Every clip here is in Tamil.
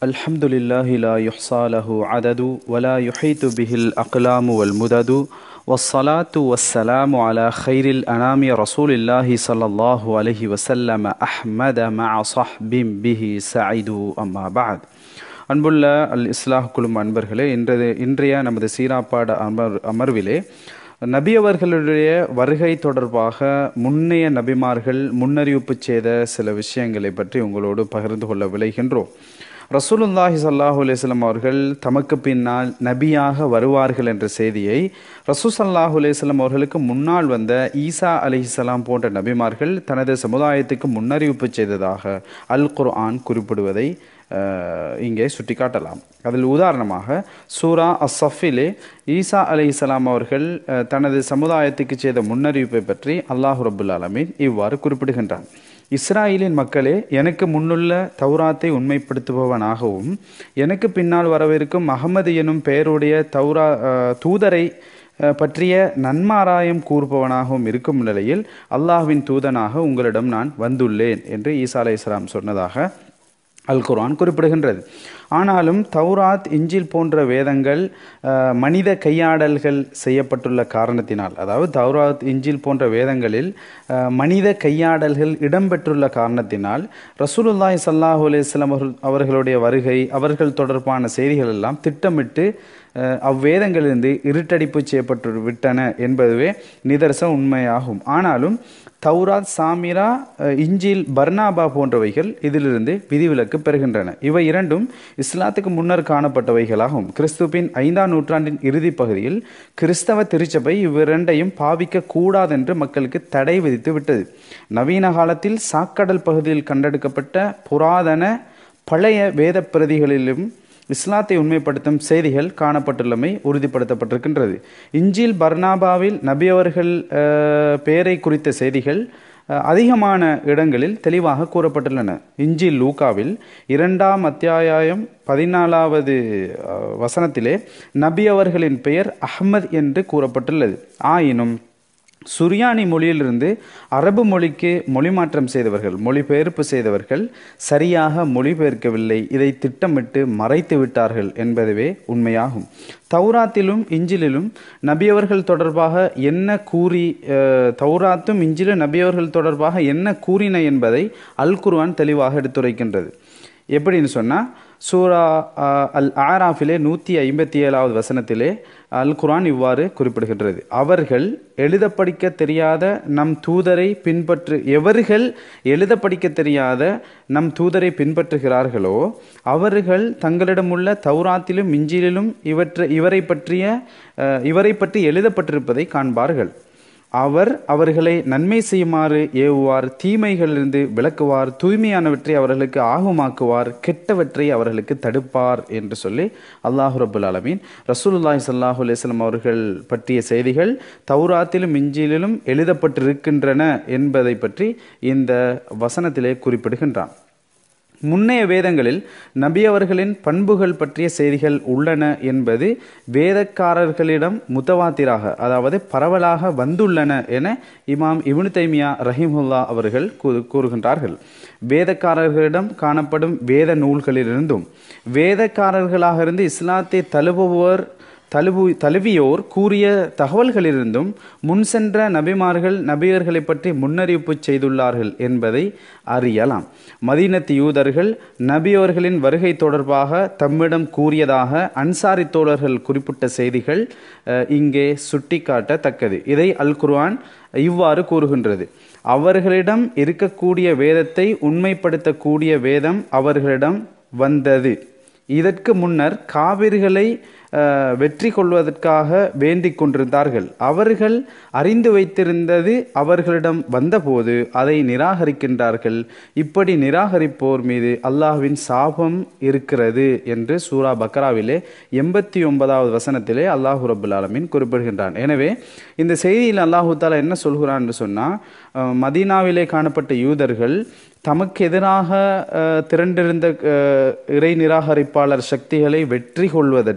الحمد لله لا يحصى له عدد ولا يحيط به الأقلام والمدد والصلاة والسلام على خير الأنام رسول الله صلى الله عليه وسلم أحمد مع صحب به سعيد أما بعد அன்புள்ள அல் இஸ்லாஹ் குழும அன்பர்களே இன்றைய இன்றைய நமது சீராப்பாட அமர் அமர்விலே நபி அவர்களுடைய வருகை தொடர்பாக முன்னைய நபிமார்கள் முன்னறிவிப்பு செய்த சில விஷயங்களை பற்றி உங்களோடு பகிர்ந்து கொள்ள விளைகின்றோம் ரசூலுல்லாஹி சல்லாஹூ அலிஸ்லாம் அவர்கள் தமக்கு பின்னால் நபியாக வருவார்கள் என்ற செய்தியை ரசூ சல்லாஹூ அலிஸ்லாம் அவர்களுக்கு முன்னால் வந்த ஈசா அலிஹிசலாம் போன்ற நபிமார்கள் தனது சமுதாயத்துக்கு முன்னறிவிப்பு செய்ததாக அல் குர்ஆன் குறிப்பிடுவதை இங்கே சுட்டிக்காட்டலாம் அதில் உதாரணமாக சூரா அஸ்ஸஃபிலே ஈசா அலி இஸ்லாம் அவர்கள் தனது சமுதாயத்துக்கு செய்த முன்னறிவிப்பை பற்றி அல்லாஹு ரபுல் ஆலமீன் இவ்வாறு குறிப்பிடுகின்றான் இஸ்ராயலின் மக்களே எனக்கு முன்னுள்ள தௌராத்தை உண்மைப்படுத்துபவனாகவும் எனக்கு பின்னால் வரவிருக்கும் அகமது எனும் பெயருடைய தௌரா தூதரை பற்றிய நன்மாராயம் கூறுபவனாகவும் இருக்கும் நிலையில் அல்லாஹ்வின் தூதனாக உங்களிடம் நான் வந்துள்ளேன் என்று ஈசா அலை இஸ்லாம் சொன்னதாக அல் குர்ஆன் குறிப்பிடுகின்றது ஆனாலும் தௌராத் இஞ்சில் போன்ற வேதங்கள் மனித கையாடல்கள் செய்யப்பட்டுள்ள காரணத்தினால் அதாவது தௌராத் இஞ்சில் போன்ற வேதங்களில் மனித கையாடல்கள் இடம்பெற்றுள்ள காரணத்தினால் ரசூலுல்லாய் சல்லாஹூ அலிஸ்லாம் அவர்களுடைய வருகை அவர்கள் தொடர்பான செய்திகள் எல்லாம் திட்டமிட்டு அவ்வேதங்களிலிருந்து இருட்டடிப்பு செய்யப்பட்டு விட்டன என்பதுவே நிதர்சன உண்மையாகும் ஆனாலும் தௌராத் சாமிரா இஞ்சில் பர்னாபா போன்றவைகள் இதிலிருந்து விதிவிலக்கு பெறுகின்றன இவை இரண்டும் இஸ்லாத்துக்கு முன்னர் காணப்பட்டவைகளாகும் கிறிஸ்துவின் ஐந்தாம் நூற்றாண்டின் இறுதி பகுதியில் கிறிஸ்தவ திருச்சபை இவ்விரண்டையும் பாவிக்க கூடாதென்று மக்களுக்கு தடை விதித்து விட்டது நவீன காலத்தில் சாக்கடல் பகுதியில் கண்டெடுக்கப்பட்ட புராதன பழைய வேத பிரதிகளிலும் இஸ்லாத்தை உண்மைப்படுத்தும் செய்திகள் காணப்பட்டுள்ளமை உறுதிப்படுத்தப்பட்டிருக்கின்றது இஞ்சில் பர்னாபாவில் நபியவர்கள் பெயரை குறித்த செய்திகள் அதிகமான இடங்களில் தெளிவாக கூறப்பட்டுள்ளன இஞ்சி லூகாவில் இரண்டாம் அத்தியாயம் பதினாலாவது வசனத்திலே நபி அவர்களின் பெயர் அஹ்மத் என்று கூறப்பட்டுள்ளது ஆயினும் சுரியானி மொழியிலிருந்து அரபு மொழிக்கு மொழிமாற்றம் செய்தவர்கள் மொழிபெயர்ப்பு செய்தவர்கள் சரியாக மொழிபெயர்க்கவில்லை இதை திட்டமிட்டு மறைத்து விட்டார்கள் என்பதுவே உண்மையாகும் தௌராத்திலும் இஞ்சிலும் நபியவர்கள் தொடர்பாக என்ன கூறி தௌராத்தும் இஞ்சிலும் நபியவர்கள் தொடர்பாக என்ன கூறின என்பதை அல் குர்ஆன் தெளிவாக எடுத்துரைக்கின்றது எப்படின்னு சொன்னால் சூரா அல் ஆராஃபிலே நூற்றி ஐம்பத்தி ஏழாவது வசனத்திலே அல் குரான் இவ்வாறு குறிப்பிடுகின்றது அவர்கள் எழுத படிக்க தெரியாத நம் தூதரை பின்பற்று எவர்கள் எழுத படிக்க தெரியாத நம் தூதரை பின்பற்றுகிறார்களோ அவர்கள் தங்களிடமுள்ள தௌராத்திலும் மிஞ்சிலும் இவற்றை இவரை பற்றிய இவரை பற்றி எழுதப்பட்டிருப்பதை காண்பார்கள் அவர் அவர்களை நன்மை செய்யுமாறு ஏவுவார் தீமைகளிலிருந்து விளக்குவார் தூய்மையானவற்றை அவர்களுக்கு ஆகுமாக்குவார் கெட்டவற்றை அவர்களுக்கு தடுப்பார் என்று சொல்லி அல்லாஹு ரபுல் அலமீன் ரசூலுல்லாஹி சல்லாஹூ அலிஸ்லாம் அவர்கள் பற்றிய செய்திகள் தௌராத்திலும் இஞ்சிலும் எழுதப்பட்டிருக்கின்றன என்பதை பற்றி இந்த வசனத்திலே குறிப்பிடுகின்றான் முன்னைய வேதங்களில் நபி அவர்களின் பண்புகள் பற்றிய செய்திகள் உள்ளன என்பது வேதக்காரர்களிடம் முத்தவாத்திராக அதாவது பரவலாக வந்துள்ளன என இமாம் இபுனு தைமியா ரஹிமுல்லா அவர்கள் கூறுகின்றார்கள் வேதக்காரர்களிடம் காணப்படும் வேத நூல்களிலிருந்தும் வேதக்காரர்களாக இருந்து இஸ்லாத்தை தழுவுவர் தழுவு தழுவியோர் கூறிய தகவல்களிலிருந்தும் முன் சென்ற நபிமார்கள் நபியர்களை பற்றி முன்னறிவிப்பு செய்துள்ளார்கள் என்பதை அறியலாம் மதீனத்து யூதர்கள் நபியவர்களின் வருகை தொடர்பாக தம்மிடம் கூறியதாக அன்சாரி தோழர்கள் குறிப்பிட்ட செய்திகள் இங்கே சுட்டிக்காட்டத்தக்கது இதை அல் குர்ஆன் இவ்வாறு கூறுகின்றது அவர்களிடம் இருக்கக்கூடிய வேதத்தை உண்மைப்படுத்தக்கூடிய வேதம் அவர்களிடம் வந்தது இதற்கு முன்னர் காவிர்களை வெற்றி கொள்வதற்காக வேண்டிக் கொண்டிருந்தார்கள் அவர்கள் அறிந்து வைத்திருந்தது அவர்களிடம் வந்தபோது அதை நிராகரிக்கின்றார்கள் இப்படி நிராகரிப்போர் மீது அல்லாஹ்வின் சாபம் இருக்கிறது என்று சூரா பக்ராவிலே எண்பத்தி ஒன்பதாவது வசனத்திலே அல்லாஹூ ரபுல் ஆலமின் குறிப்பிடுகின்றான் எனவே இந்த செய்தியில் அல்லாஹூ தாலா என்ன சொல்கிறான்னு சொன்னால் மதீனாவிலே காணப்பட்ட யூதர்கள் தமக்கு எதிராக திரண்டிருந்த இறை நிராகரிப்பாளர் சக்திகளை வெற்றி கொள்வதற்கு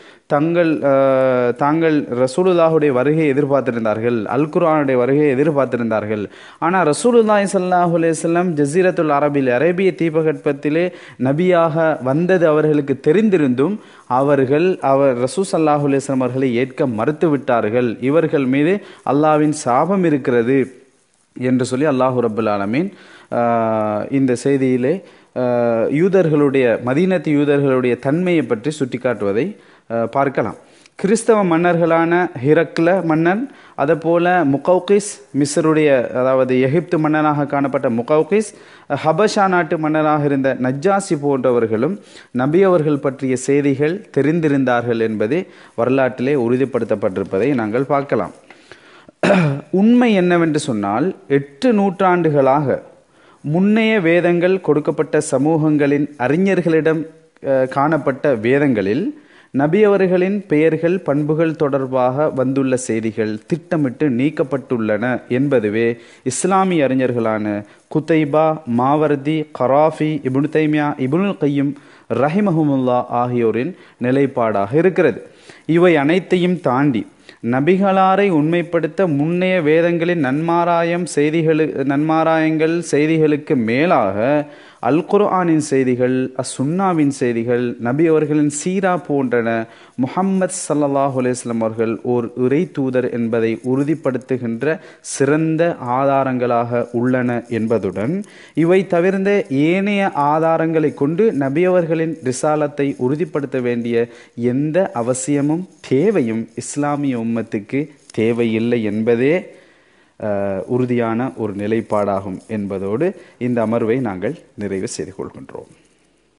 தங்கள் அஹ், தாங்கள் ரசூலுல்லாஹுடைய வருகையை எதிர்பார்த்திருந்தார்கள் அல் குர்ஆனுடைய வருகையை எதிர்பார்த்திருந்தார்கள் ஆனால் ரசூலுல்லாஹி ஸல்லல்லாஹு அலைஹி வஸல்லம் ஜசீரத்துல் அரபில் அரேபிய தீபகற்பத்திலே நபியாக வந்தது அவர்களுக்கு தெரிந்திருந்தும் அவர்கள் அவர் ரசூ சல்லாஹு அலைஹிஸ்ஸலாம் அவர்களை ஏற்க மறுத்து விட்டார்கள் இவர்கள் மீது அல்லாஹ்வின் சாபம் இருக்கிறது என்று சொல்லி அல்லாஹு ரபுல் ஆலமீன் ஆஹ், இந்த செய்தியிலே ஆஹ், யூதர்களுடைய மதீனத்து யூதர்களுடைய தன்மையை பற்றி சுட்டிக்காட்டுவதை ஆஹ், பார்க்கலாம் கிறிஸ்தவ மன்னர்களான ஹிரக்ல மன்னன் அதுபோல முகௌகிஸ் மிஸ்ருடைய அதாவது எகிப்து மன்னனாக காணப்பட்ட முகௌகிஸ் ஹபஷா நாட்டு மன்னராக இருந்த நஜ்ஜாசி போன்றவர்களும் நபி அவர்கள் பற்றிய செய்திகள் தெரிந்திருந்தார்கள் என்பதே வரலாற்றிலே உறுதிப்படுத்தப்பட்டிருப்பதை நாங்கள் பார்க்கலாம் உண்மை என்னவென்று சொன்னால் எட்டு நூற்றாண்டுகளாக முன்னைய வேதங்கள் கொடுக்கப்பட்ட சமூகங்களின் அறிஞர்களிடம் அஹ், காணப்பட்ட வேதங்களில் நபி அவர்களின் பெயர்கள் பண்புகள் தொடர்பாக வந்துள்ள செய்திகள் திட்டமிட்டு நீக்கப்பட்டுள்ளன என்பதுவே இஸ்லாமிய அறிஞர்களான குத்தைபா மாவர்தி கராஃபி இப்னு தைமியா இப்னுல் கையும் ரஹிமஹமுல்லா ஆகியோரின் நிலைப்பாடாக இருக்கிறது இவை அனைத்தையும் தாண்டி நபிகளாரை உண்மைப்படுத்த முன்னைய வேதங்களின் நன்மாராயம் செய்திகளு நன்மாராயங்கள் செய்திகளுக்கு மேலாக அல் குர்ஆனின் செய்திகள் அசுன்னாவின் செய்திகள் நபி அவர்களின் சீரா போன்றன முஹம்மத் ஸல்லல்லாஹு அலைஹி வஸல்லம் அவர்கள் ஓர் இறை தூதர் என்பதை உறுதிப்படுத்துகின்ற சிறந்த ஆதாரங்களாக உள்ளன என்பதுடன் இவை தவிர்ந்த ஏனைய ஆதாரங்களை கொண்டு நபி அவர்களின் ரிசாலத்தை உறுதிப்படுத்த வேண்டிய எந்த அவசியமும் தேவையும் இஸ்லாமிய உம்மத்துக்கு தேவையில்லை என்பதே அஹ், உறுதியான ஒரு நிலைப்பாடாகும் என்பதோடு இந்த அமர்வை நாங்கள் நிறைவு செய்து கொள்கின்றோம்